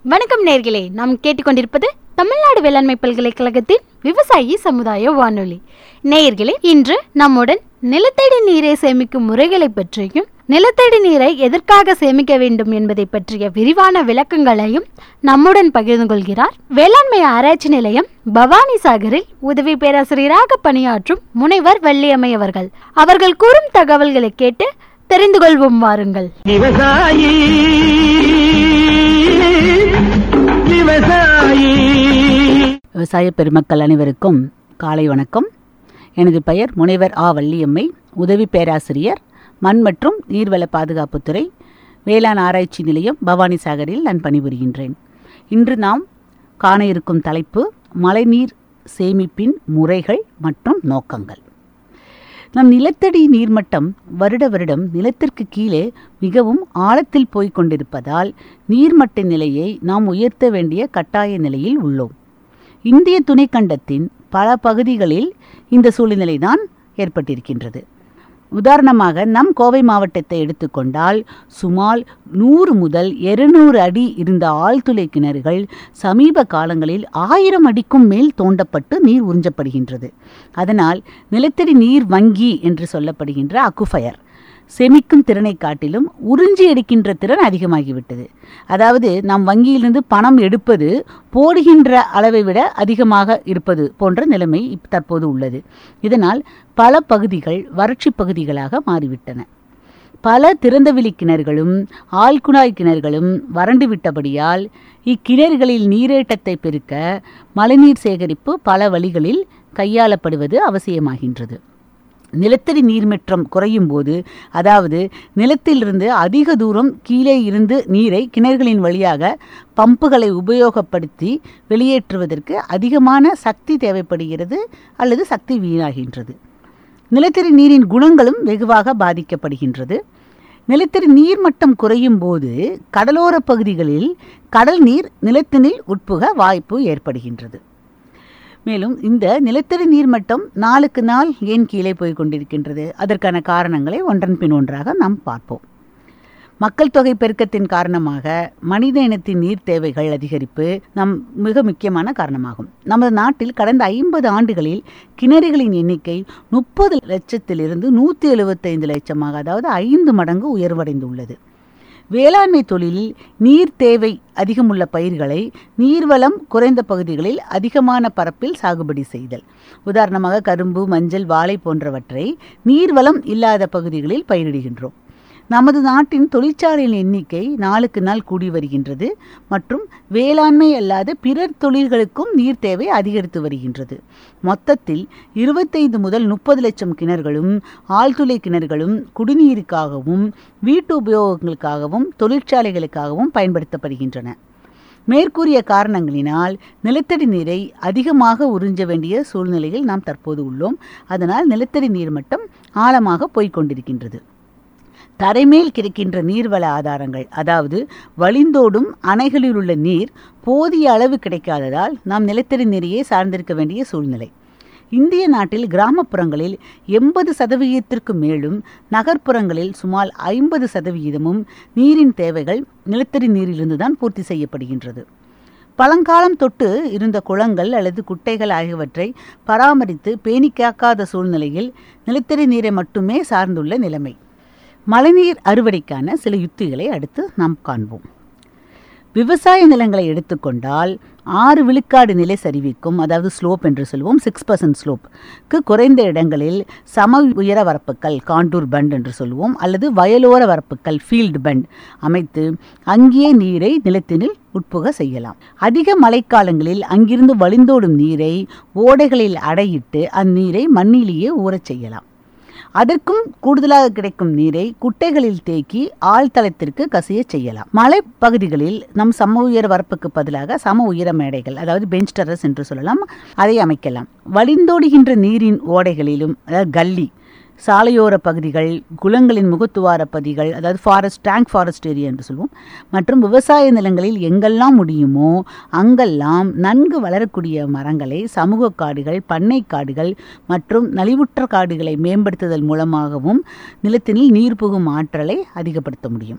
வணக்கம் நேர்களே நாம் கேட்டுக்கொண்டிருப்பது தமிழ்நாடு வேளாண்மை பல்கலைக்கழகத்தின் விவசாயி சமுதாய வானொலி நேயர்களே இன்று நம்முடன் நிலத்தடி நீரை சேமிக்கும் முறைகளை பற்றியும் நிலத்தடி நீரை எதற்காக சேமிக்க வேண்டும் என்பதை பற்றிய விரிவான விளக்கங்களையும் நம்முடன் பகிர்ந்து கொள்கிறார் வேளாண்மை ஆராய்ச்சி நிலையம் பவானி சாகரில் உதவி பேராசிரியராக பணியாற்றும் முனைவர் வள்ளியம்மை அவர்கள் அவர்கள் கூறும் தகவல்களை கேட்டு தெரிந்து கொள்வோம் வாருங்கள் விவசாயி விவசாயி விவசாய பெருமக்கள் அனைவருக்கும் காலை வணக்கம் எனது பெயர் முனைவர் ஆ வள்ளியம்மை உதவி பேராசிரியர் மண் மற்றும் நீர்வள பாதுகாப்புத்துறை வேளாண் ஆராய்ச்சி நிலையம் பவானி சாகரில் நான் பணிபுரிகின்றேன் இன்று நாம் காண இருக்கும் தலைப்பு மழைநீர் சேமிப்பின் முறைகள் மற்றும் நோக்கங்கள் நம் நிலத்தடி நீர்மட்டம் வருட வருடம் நிலத்திற்கு கீழே மிகவும் ஆழத்தில் போய்க் கொண்டிருப்பதால் நீர்மட்ட நிலையை நாம் உயர்த்த வேண்டிய கட்டாய நிலையில் உள்ளோம் இந்திய துணைக்கண்டத்தின் பல பகுதிகளில் இந்த சூழ்நிலைதான் ஏற்பட்டிருக்கின்றது உதாரணமாக நம் கோவை மாவட்டத்தை எடுத்துக்கொண்டால் சுமார் நூறு முதல் இருநூறு அடி இருந்த ஆழ்துளை கிணறுகள் சமீப காலங்களில் ஆயிரம் அடிக்கும் மேல் தோண்டப்பட்டு நீர் உறிஞ்சப்படுகின்றது அதனால் நிலத்தடி நீர் வங்கி என்று சொல்லப்படுகின்ற அக்குஃபயர் செமிக்கும் திறனை காட்டிலும் உறிஞ்சி எடுக்கின்ற திறன் அதிகமாகிவிட்டது அதாவது நாம் வங்கியிலிருந்து பணம் எடுப்பது போடுகின்ற அளவை விட அதிகமாக இருப்பது போன்ற நிலைமை இப் தற்போது உள்ளது இதனால் பல பகுதிகள் வறட்சி பகுதிகளாக மாறிவிட்டன பல திறந்தவெளி கிணறுகளும் ஆழ்குழாய் கிணறுகளும் வறண்டு விட்டபடியால் இக்கிணறுகளில் நீரேட்டத்தை பெருக்க மழைநீர் சேகரிப்பு பல வழிகளில் கையாளப்படுவது அவசியமாகின்றது நிலத்தடி நீர்மட்டம் குறையும் போது அதாவது நிலத்திலிருந்து அதிக தூரம் கீழே இருந்து நீரை கிணறுகளின் வழியாக பம்புகளை உபயோகப்படுத்தி வெளியேற்றுவதற்கு அதிகமான சக்தி தேவைப்படுகிறது அல்லது சக்தி வீணாகின்றது நிலத்தடி நீரின் குணங்களும் வெகுவாக பாதிக்கப்படுகின்றது நிலத்தடி நீர்மட்டம் குறையும் போது கடலோர பகுதிகளில் கடல் நீர் நிலத்தினில் உட்புக வாய்ப்பு ஏற்படுகின்றது மேலும் இந்த நிலத்தடி நீர்மட்டம் நாளுக்கு நாள் ஏன் கீழே போய் கொண்டிருக்கின்றது அதற்கான காரணங்களை ஒன்றன் பின் ஒன்றாக நாம் பார்ப்போம் மக்கள் தொகை பெருக்கத்தின் காரணமாக மனித இனத்தின் நீர் தேவைகள் அதிகரிப்பு நம் மிக முக்கியமான காரணமாகும் நமது நாட்டில் கடந்த ஐம்பது ஆண்டுகளில் கிணறுகளின் எண்ணிக்கை முப்பது லட்சத்திலிருந்து நூற்றி எழுபத்தைந்து லட்சமாக அதாவது ஐந்து மடங்கு உயர்வடைந்துள்ளது வேளாண்மை தொழிலில் நீர் தேவை அதிகமுள்ள பயிர்களை நீர்வளம் குறைந்த பகுதிகளில் அதிகமான பரப்பில் சாகுபடி செய்தல் உதாரணமாக கரும்பு மஞ்சள் வாழை போன்றவற்றை நீர்வளம் இல்லாத பகுதிகளில் பயிரிடுகின்றோம் நமது நாட்டின் தொழிற்சாலையின் எண்ணிக்கை நாளுக்கு நாள் கூடி வருகின்றது மற்றும் வேளாண்மை அல்லாத பிறர் தொழில்களுக்கும் நீர் தேவை அதிகரித்து வருகின்றது மொத்தத்தில் இருபத்தைந்து முதல் முப்பது லட்சம் கிணறுகளும் ஆழ்துளை கிணறுகளும் குடிநீருக்காகவும் வீட்டு உபயோகங்களுக்காகவும் தொழிற்சாலைகளுக்காகவும் பயன்படுத்தப்படுகின்றன மேற்கூறிய காரணங்களினால் நிலத்தடி நீரை அதிகமாக உறிஞ்ச வேண்டிய சூழ்நிலையில் நாம் தற்போது உள்ளோம் அதனால் நிலத்தடி நீர்மட்டம் ஆழமாக போய்க் கொண்டிருக்கின்றது தரைமேல் கிடைக்கின்ற நீர்வள ஆதாரங்கள் அதாவது வழிந்தோடும் அணைகளில் உள்ள நீர் போதிய அளவு கிடைக்காததால் நாம் நிலத்தடி நீரையே சார்ந்திருக்க வேண்டிய சூழ்நிலை இந்திய நாட்டில் கிராமப்புறங்களில் எண்பது சதவிகிதத்திற்கு மேலும் நகர்ப்புறங்களில் சுமார் ஐம்பது சதவிகிதமும் நீரின் தேவைகள் நிலத்தடி நீரிலிருந்து தான் பூர்த்தி செய்யப்படுகின்றது பழங்காலம் தொட்டு இருந்த குளங்கள் அல்லது குட்டைகள் ஆகியவற்றை பராமரித்து பேணி காக்காத சூழ்நிலையில் நிலத்தடி நீரை மட்டுமே சார்ந்துள்ள நிலைமை மழைநீர் அறுவடைக்கான சில யுத்திகளை அடுத்து நாம் காண்போம் விவசாய நிலங்களை எடுத்துக்கொண்டால் ஆறு விழுக்காடு நிலை சரிவிக்கும் அதாவது ஸ்லோப் என்று சொல்லுவோம் சிக்ஸ் பர்சன்ட் ஸ்லோப்க்கு குறைந்த இடங்களில் சம உயர வரப்புகள் காண்டூர் பண்ட் என்று சொல்லுவோம் அல்லது வயலோர வரப்புகள் ஃபீல்டு பண்ட் அமைத்து அங்கேயே நீரை நிலத்தினில் உட்புக செய்யலாம் அதிக மழைக்காலங்களில் அங்கிருந்து வழிந்தோடும் நீரை ஓடைகளில் அடையிட்டு அந்நீரை மண்ணிலேயே ஊறச் செய்யலாம் அதற்கும் கூடுதலாக கிடைக்கும் நீரை குட்டைகளில் தேக்கி ஆழ்தளத்திற்கு கசிய செய்யலாம் மலை பகுதிகளில் நம் சம உயர வரப்புக்கு பதிலாக சம உயர மேடைகள் அதாவது பெஞ்ச் டெரஸ் என்று சொல்லலாம் அதை அமைக்கலாம் வழிந்தோடுகின்ற நீரின் ஓடைகளிலும் அதாவது கல்லி சாலையோர பகுதிகள் குளங்களின் முகத்துவார பகுதிகள் அதாவது ஃபாரஸ்ட் டேங்க் ஃபாரஸ்ட் ஏரியா என்று சொல்லுவோம் மற்றும் விவசாய நிலங்களில் எங்கெல்லாம் முடியுமோ அங்கெல்லாம் நன்கு வளரக்கூடிய மரங்களை சமூக காடுகள் பண்ணை காடுகள் மற்றும் நலிவுற்ற காடுகளை மேம்படுத்துதல் மூலமாகவும் நிலத்தினில் நீர் புகும் ஆற்றலை அதிகப்படுத்த முடியும்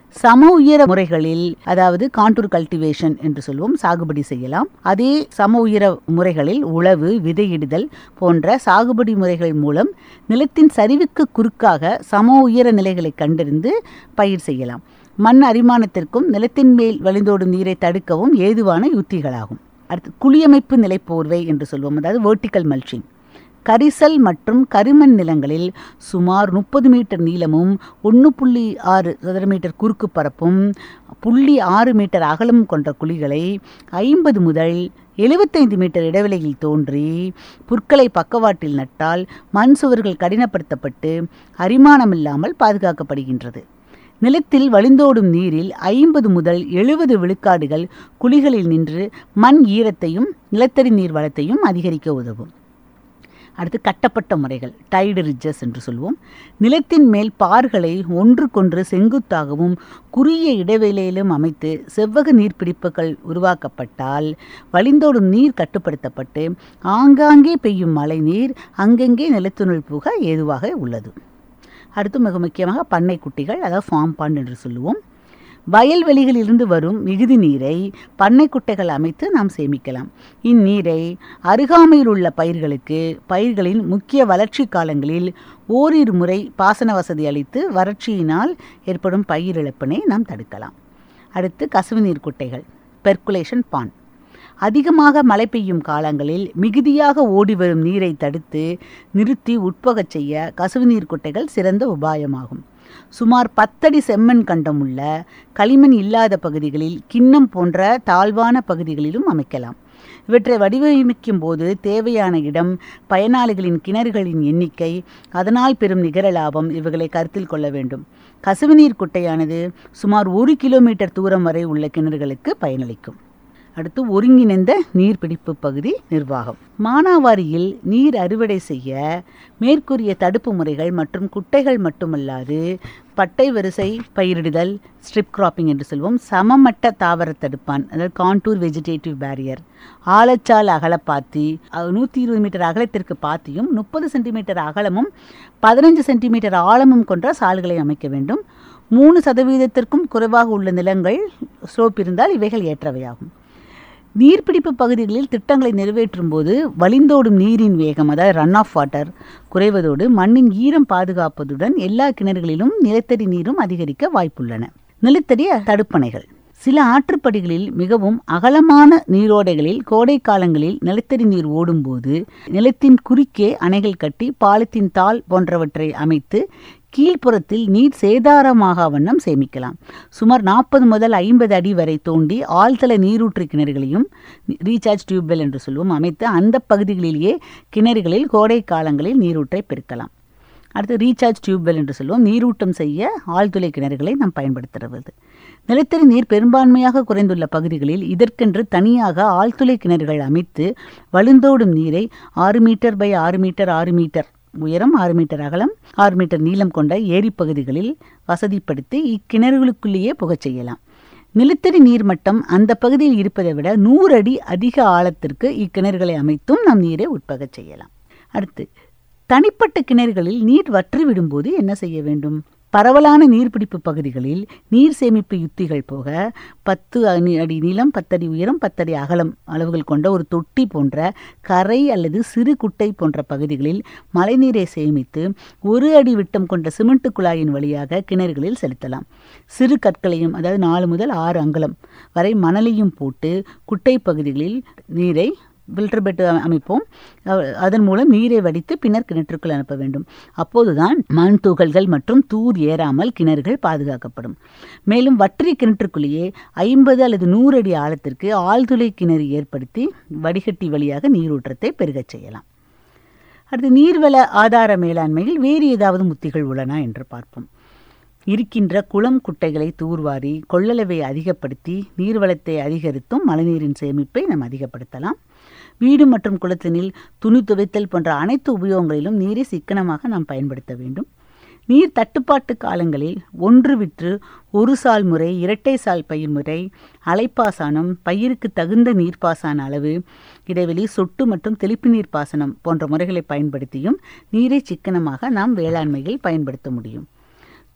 சம உயர முறைகளில் அதாவது காண்டூர் கல்டிவேஷன் என்று சொல்லுவோம் சாகுபடி செய்யலாம் அதே சம உயர முறைகளில் உழவு விதையிடுதல் போன்ற சாகுபடி முறைகள் மூலம் நிலத்தின் சரிவுக்கு குறுக்காக சம உயர நிலைகளை கண்டறிந்து பயிர் செய்யலாம் மண் அரிமானத்திற்கும் நிலத்தின் மேல் வழிந்தோடும் நீரை தடுக்கவும் ஏதுவான யுத்திகளாகும் அடுத்து குழியமைப்பு நிலைப்போர்வை என்று சொல்வோம் அதாவது வேர்ட்டிக்கல் மல்ச்சிங் கரிசல் மற்றும் கரிமண் நிலங்களில் சுமார் முப்பது மீட்டர் நீளமும் ஒன்று புள்ளி ஆறு சதுர மீட்டர் குறுக்கு பரப்பும் புள்ளி ஆறு மீட்டர் அகலம் கொண்ட குழிகளை ஐம்பது முதல் எழுபத்தைந்து மீட்டர் இடைவெளியில் தோன்றி புற்களை பக்கவாட்டில் நட்டால் மண் சுவர்கள் கடினப்படுத்தப்பட்டு அரிமானமில்லாமல் பாதுகாக்கப்படுகின்றது நிலத்தில் வழிந்தோடும் நீரில் ஐம்பது முதல் எழுபது விழுக்காடுகள் குழிகளில் நின்று மண் ஈரத்தையும் நிலத்தடி நீர் வளத்தையும் அதிகரிக்க உதவும் அடுத்து கட்டப்பட்ட முறைகள் டைடு ரிட்ஜஸ் என்று சொல்வோம் நிலத்தின் மேல் பார்களை ஒன்றுக்கொன்று செங்குத்தாகவும் குறுகிய இடைவேளையிலும் அமைத்து செவ்வக நீர்பிடிப்புகள் உருவாக்கப்பட்டால் வழிந்தோடும் நீர் கட்டுப்படுத்தப்பட்டு ஆங்காங்கே பெய்யும் மழை நீர் அங்கங்கே நிலத்தினுள் புக ஏதுவாக உள்ளது அடுத்து மிக முக்கியமாக பண்ணை குட்டிகள் அதாவது ஃபார்ம் பாண்ட் என்று சொல்லுவோம் வயல்வெளிகளிலிருந்து வரும் மிகுதி நீரை பண்ணை குட்டைகள் அமைத்து நாம் சேமிக்கலாம் இந்நீரை அருகாமையில் உள்ள பயிர்களுக்கு பயிர்களின் முக்கிய வளர்ச்சி காலங்களில் ஓரிரு முறை பாசன வசதி அளித்து வறட்சியினால் ஏற்படும் பயிர் இழப்பினை நாம் தடுக்கலாம் அடுத்து கசிவு நீர் குட்டைகள் பெர்குலேஷன் பாண்ட் அதிகமாக மழை பெய்யும் காலங்களில் மிகுதியாக ஓடி வரும் நீரை தடுத்து நிறுத்தி உட்பகச் செய்ய கசிவு நீர் குட்டைகள் சிறந்த உபாயமாகும் சுமார் பத்தடி செம்மண் கண்டமுள்ள களிமண் இல்லாத பகுதிகளில் கிண்ணம் போன்ற தாழ்வான பகுதிகளிலும் அமைக்கலாம் இவற்றை வடிவமைக்கும் போது தேவையான இடம் பயனாளிகளின் கிணறுகளின் எண்ணிக்கை அதனால் பெறும் நிகர லாபம் இவைகளை கருத்தில் கொள்ள வேண்டும் கசிவுநீர் குட்டையானது சுமார் ஒரு கிலோமீட்டர் தூரம் வரை உள்ள கிணறுகளுக்கு பயனளிக்கும் அடுத்து ஒருங்கிணைந்த நீர்பிடிப்பு பகுதி நிர்வாகம் மானாவாரியில் நீர் அறுவடை செய்ய மேற்கூறிய தடுப்பு முறைகள் மற்றும் குட்டைகள் மட்டுமல்லாது பட்டை வரிசை பயிரிடுதல் ஸ்ட்ரிப் கிராப்பிங் என்று சொல்வோம் சமமட்ட தாவர தடுப்பான் அதாவது கான்டூர் வெஜிடேட்டிவ் பேரியர் ஆழச்சால் அகலப்பாத்தி நூற்றி இருபது மீட்டர் அகலத்திற்கு பாத்தியும் முப்பது சென்டிமீட்டர் அகலமும் பதினஞ்சு சென்டிமீட்டர் ஆழமும் கொண்ட சால்களை அமைக்க வேண்டும் மூணு சதவீதத்திற்கும் குறைவாக உள்ள நிலங்கள் ஸ்லோப் இருந்தால் இவைகள் ஏற்றவையாகும் நீர்பிடிப்பு பகுதிகளில் திட்டங்களை நிறைவேற்றும் போது வழிந்தோடும் நீரின் வேகம் அதாவது ரன் ஆஃப் வாட்டர் குறைவதோடு மண்ணின் ஈரம் பாதுகாப்பதுடன் எல்லா கிணறுகளிலும் நிலத்தடி நீரும் அதிகரிக்க வாய்ப்புள்ளன நிலத்தடி தடுப்பணைகள் சில ஆற்றுப்படிகளில் மிகவும் அகலமான நீரோடைகளில் கோடை காலங்களில் நிலத்தடி நீர் ஓடும்போது நிலத்தின் குறுக்கே அணைகள் கட்டி பாலித்தீன் தாள் போன்றவற்றை அமைத்து கீழ்ப்புறத்தில் நீர் சேதாரமாக வண்ணம் சேமிக்கலாம் சுமார் நாற்பது முதல் ஐம்பது அடி வரை தோண்டி ஆழ்தள நீரூற்று கிணறுகளையும் ரீசார்ஜ் டியூப்வெல் என்று சொல்லுவோம் அமைத்து அந்த பகுதிகளிலேயே கிணறுகளில் கோடை காலங்களில் நீரூற்றை பெருக்கலாம் அடுத்து ரீசார்ஜ் டியூப்வெல் என்று சொல்லுவோம் நீரூட்டம் செய்ய ஆழ்துளை கிணறுகளை நாம் பயன்படுத்துகிறது நிலத்தடி நீர் பெரும்பான்மையாக குறைந்துள்ள பகுதிகளில் இதற்கென்று தனியாக ஆழ்துளை கிணறுகள் அமைத்து வழுந்தோடும் நீரை ஆறு மீட்டர் பை ஆறு மீட்டர் ஆறு மீட்டர் உயரம் ஆறு மீட்டர் அகலம் ஆறு மீட்டர் நீளம் கொண்ட ஏரி பகுதிகளில் வசதிப்படுத்தி இக்கிணறுகளுக்குள்ளேயே புகச் செய்யலாம் நிலத்தடி நீர்மட்டம் அந்த பகுதியில் இருப்பதை விட நூறு அடி அதிக ஆழத்திற்கு இக்கிணறுகளை அமைத்தும் நாம் நீரை உட்பகச் செய்யலாம் அடுத்து தனிப்பட்ட கிணறுகளில் நீர் வற்றி விடும்போது என்ன செய்ய வேண்டும் பரவலான நீர்பிடிப்பு பகுதிகளில் நீர் சேமிப்பு யுத்திகள் போக பத்து அடி அடி நீளம் பத்தடி உயரம் பத்தடி அகலம் அளவுகள் கொண்ட ஒரு தொட்டி போன்ற கரை அல்லது சிறு குட்டை போன்ற பகுதிகளில் மழைநீரை சேமித்து ஒரு அடி விட்டம் கொண்ட சிமெண்ட் குழாயின் வழியாக கிணறுகளில் செலுத்தலாம் சிறு கற்களையும் அதாவது நாலு முதல் ஆறு அங்கலம் வரை மணலையும் போட்டு குட்டை பகுதிகளில் நீரை ஃபில்டர் பெட் அமைப்போம் அதன் மூலம் நீரை வடித்து பின்னர் கிணற்றுக்குள் அனுப்ப வேண்டும் அப்போதுதான் மண் துகள்கள் மற்றும் தூர் ஏறாமல் கிணறுகள் பாதுகாக்கப்படும் மேலும் வற்றிய கிணற்றுக்குள்ளேயே ஐம்பது அல்லது நூறு அடி ஆழத்திற்கு ஆழ்துளை கிணறு ஏற்படுத்தி வடிகட்டி வழியாக நீரூற்றத்தை பெருகச் செய்யலாம் அடுத்து நீர்வள ஆதார மேலாண்மையில் வேறு ஏதாவது முத்திகள் உள்ளன என்று பார்ப்போம் இருக்கின்ற குளம் குட்டைகளை தூர்வாரி கொள்ளளவை அதிகப்படுத்தி நீர்வளத்தை அதிகரித்தும் மழைநீரின் சேமிப்பை நாம் அதிகப்படுத்தலாம் வீடு மற்றும் குளத்தினில் துணி துவைத்தல் போன்ற அனைத்து உபயோகங்களிலும் நீரை சிக்கனமாக நாம் பயன்படுத்த வேண்டும் நீர் தட்டுப்பாட்டு காலங்களில் ஒன்று விற்று ஒரு சால் முறை இரட்டை சால் பயிர் முறை அலைப்பாசனம் பயிருக்கு தகுந்த நீர்ப்பாசன அளவு இடைவெளி சொட்டு மற்றும் தெளிப்பு நீர் பாசனம் போன்ற முறைகளை பயன்படுத்தியும் நீரை சிக்கனமாக நாம் வேளாண்மையில் பயன்படுத்த முடியும்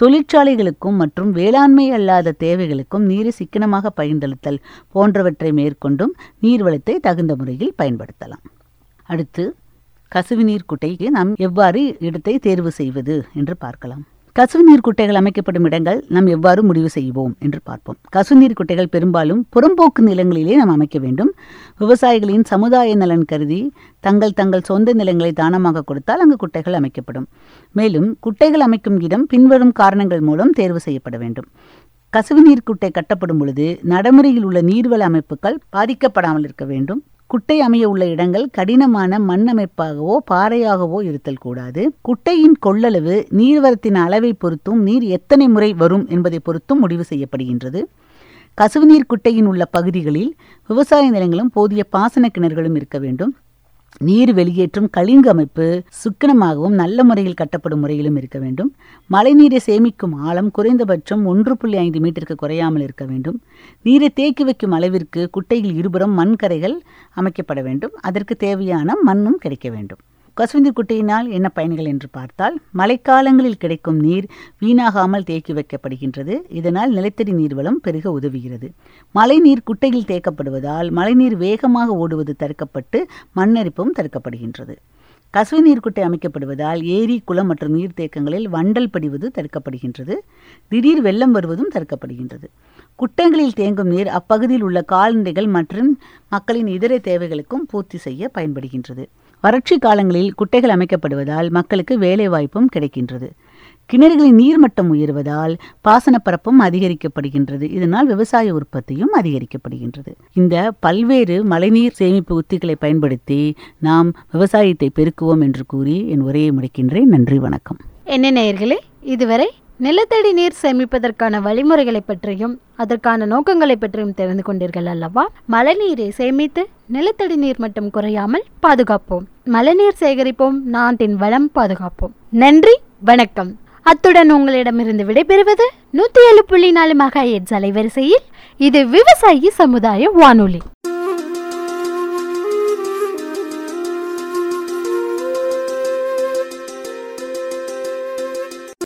தொழிற்சாலைகளுக்கும் மற்றும் வேளாண்மை அல்லாத தேவைகளுக்கும் நீரை சிக்கனமாக பயன்படுத்தல் போன்றவற்றை மேற்கொண்டும் நீர்வளத்தை தகுந்த முறையில் பயன்படுத்தலாம் அடுத்து கசிவுநீர் குட்டைக்கு நாம் எவ்வாறு இடத்தை தேர்வு செய்வது என்று பார்க்கலாம் கசிவுநீர் குட்டைகள் அமைக்கப்படும் இடங்கள் நாம் எவ்வாறு முடிவு செய்வோம் என்று பார்ப்போம் கசிவுநீர் குட்டைகள் பெரும்பாலும் புறம்போக்கு நிலங்களிலே நாம் அமைக்க வேண்டும் விவசாயிகளின் சமுதாய நலன் கருதி தங்கள் தங்கள் சொந்த நிலங்களை தானமாக கொடுத்தால் அங்கு குட்டைகள் அமைக்கப்படும் மேலும் குட்டைகள் அமைக்கும் இடம் பின்வரும் காரணங்கள் மூலம் தேர்வு செய்யப்பட வேண்டும் கசிவுநீர் குட்டை கட்டப்படும் பொழுது நடைமுறையில் உள்ள நீர்வள அமைப்புகள் பாதிக்கப்படாமல் இருக்க வேண்டும் குட்டை அமைய உள்ள இடங்கள் கடினமான மண் அமைப்பாகவோ பாறையாகவோ இருத்தல் கூடாது குட்டையின் கொள்ளளவு நீர்வரத்தின் அளவை பொறுத்தும் நீர் எத்தனை முறை வரும் என்பதை பொறுத்தும் முடிவு செய்யப்படுகின்றது கசிவுநீர் குட்டையின் உள்ள பகுதிகளில் விவசாய நிலங்களும் போதிய பாசன கிணறுகளும் இருக்க வேண்டும் நீர் வெளியேற்றும் கலிங்கு அமைப்பு சுக்கனமாகவும் நல்ல முறையில் கட்டப்படும் முறையிலும் இருக்க வேண்டும் மழைநீரை சேமிக்கும் ஆழம் குறைந்தபட்சம் ஒன்று புள்ளி ஐந்து மீட்டருக்கு குறையாமல் இருக்க வேண்டும் நீரை தேக்கி வைக்கும் அளவிற்கு குட்டையில் இருபுறம் மண் கரைகள் அமைக்கப்பட வேண்டும் அதற்கு தேவையான மண்ணும் கிடைக்க வேண்டும் கசுவந்தி குட்டையினால் என்ன பயன்கள் என்று பார்த்தால் மழைக்காலங்களில் கிடைக்கும் நீர் வீணாகாமல் தேக்கி வைக்கப்படுகின்றது இதனால் நிலத்தடி நீர்வளம் பெருக உதவுகிறது மழைநீர் குட்டையில் தேக்கப்படுவதால் மழைநீர் வேகமாக ஓடுவது தடுக்கப்பட்டு மண்ணரிப்பும் தடுக்கப்படுகின்றது கசுவை நீர் குட்டை அமைக்கப்படுவதால் ஏரி குளம் மற்றும் நீர்த்தேக்கங்களில் வண்டல் படிவது தடுக்கப்படுகின்றது திடீர் வெள்ளம் வருவதும் தடுக்கப்படுகின்றது குட்டைகளில் தேங்கும் நீர் அப்பகுதியில் உள்ள கால்நடைகள் மற்றும் மக்களின் இதர தேவைகளுக்கும் பூர்த்தி செய்ய பயன்படுகின்றது வறட்சி காலங்களில் குட்டைகள் அமைக்கப்படுவதால் மக்களுக்கு வேலை வாய்ப்பும் கிடைக்கின்றது கிணறுகளின் நீர்மட்டம் உயர்வதால் பாசனப்பரப்பும் அதிகரிக்கப்படுகின்றது இதனால் விவசாய உற்பத்தியும் அதிகரிக்கப்படுகின்றது இந்த பல்வேறு மழைநீர் சேமிப்பு உத்திகளை பயன்படுத்தி நாம் விவசாயத்தை பெருக்குவோம் என்று கூறி என் உரையை முடிக்கின்றேன் நன்றி வணக்கம் என்ன நேயர்களே இதுவரை நிலத்தடி நீர் சேமிப்பதற்கான வழிமுறைகளை பற்றியும் அதற்கான நோக்கங்களை பற்றியும் தெரிந்து கொண்டீர்கள் அல்லவா மழைநீரை சேமித்து நிலத்தடி நீர் மட்டம் குறையாமல் பாதுகாப்போம் மழைநீர் சேகரிப்போம் நாட்டின் வளம் பாதுகாப்போம் நன்றி வணக்கம் அத்துடன் உங்களிடமிருந்து விடைபெறுவது நூத்தி ஏழு புள்ளி நாலு மகா எட்ஸ் அலைவரிசையில் இது விவசாயி சமுதாய வானொலி